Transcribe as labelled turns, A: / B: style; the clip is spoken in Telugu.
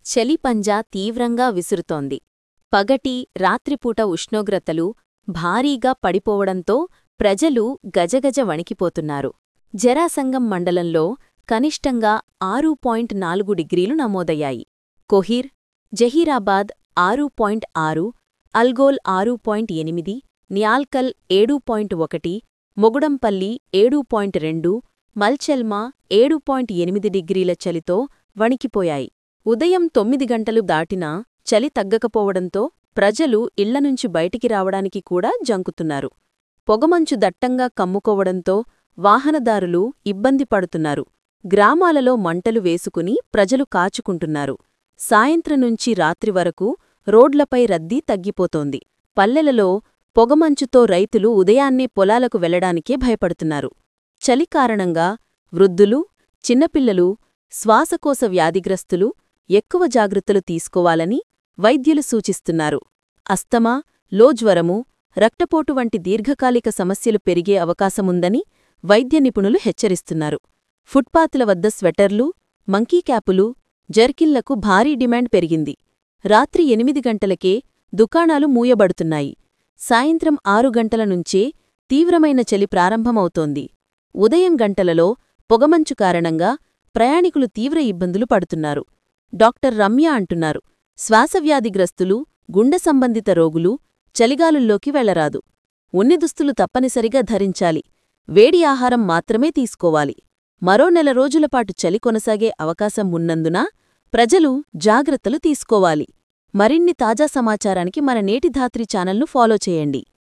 A: చలిపంజా తీవ్రంగా విసురుతోంది పగటి రాత్రిపూట ఉష్ణోగ్రతలు భారీగా పడిపోవడంతో ప్రజలు గజగజ వణికిపోతున్నారు జరాసంగం మండలంలో కనిష్టంగా ఆరు పాయింట్ నాలుగు డిగ్రీలు నమోదయ్యాయి కొహిర్ జహీరాబాద్ ఆరు పాయింట్ ఆరు అల్గోల్ ఆరు పాయింట్ ఎనిమిది న్యాల్కల్ ఏడు పాయింట్ ఒకటి మొగుడంపల్లి ఏడు పాయింట్ రెండు మల్చెల్మా ఏడు పాయింట్ ఎనిమిది డిగ్రీల చలితో వణికిపోయాయి ఉదయం తొమ్మిది గంటలు దాటినా చలి తగ్గకపోవడంతో ప్రజలు ఇళ్లనుంచి బయటికి రావడానికి కూడా జంకుతున్నారు పొగమంచు దట్టంగా కమ్ముకోవడంతో వాహనదారులు ఇబ్బంది పడుతున్నారు గ్రామాలలో మంటలు వేసుకుని ప్రజలు కాచుకుంటున్నారు సాయంత్రం నుంచి రాత్రి వరకు రోడ్లపై రద్దీ తగ్గిపోతోంది పల్లెలలో పొగమంచుతో రైతులు ఉదయాన్నే పొలాలకు వెళ్లడానికే భయపడుతున్నారు చలి కారణంగా వృద్ధులు చిన్నపిల్లలు శ్వాసకోశ వ్యాధిగ్రస్తులు ఎక్కువ జాగ్రత్తలు తీసుకోవాలని వైద్యులు సూచిస్తున్నారు అస్తమా లోజ్వరము రక్తపోటు వంటి దీర్ఘకాలిక సమస్యలు పెరిగే అవకాశముందని వైద్య నిపుణులు హెచ్చరిస్తున్నారు ఫుట్పాత్ల వద్ద స్వెటర్లు మంకీక్యాపులు జర్కిన్లకు భారీ డిమాండ్ పెరిగింది రాత్రి ఎనిమిది గంటలకే దుకాణాలు మూయబడుతున్నాయి సాయంత్రం ఆరు గంటల నుంచే తీవ్రమైన చలి ప్రారంభమవుతోంది ఉదయం గంటలలో పొగమంచు కారణంగా ప్రయాణికులు తీవ్ర ఇబ్బందులు పడుతున్నారు డాక్టర్ రమ్య అంటున్నారు శ్వాసవ్యాధిగ్రస్తులు గుండె సంబంధిత రోగులు చలిగాలుల్లోకి వెళ్లరాదు ఉన్ని దుస్తులు తప్పనిసరిగా ధరించాలి వేడి ఆహారం మాత్రమే తీసుకోవాలి మరో నెల రోజులపాటు చలి కొనసాగే అవకాశం ఉన్నందున ప్రజలు జాగ్రత్తలు తీసుకోవాలి మరిన్ని తాజా సమాచారానికి మన నేటి ధాత్రి ఛానల్ను ఫాలో చేయండి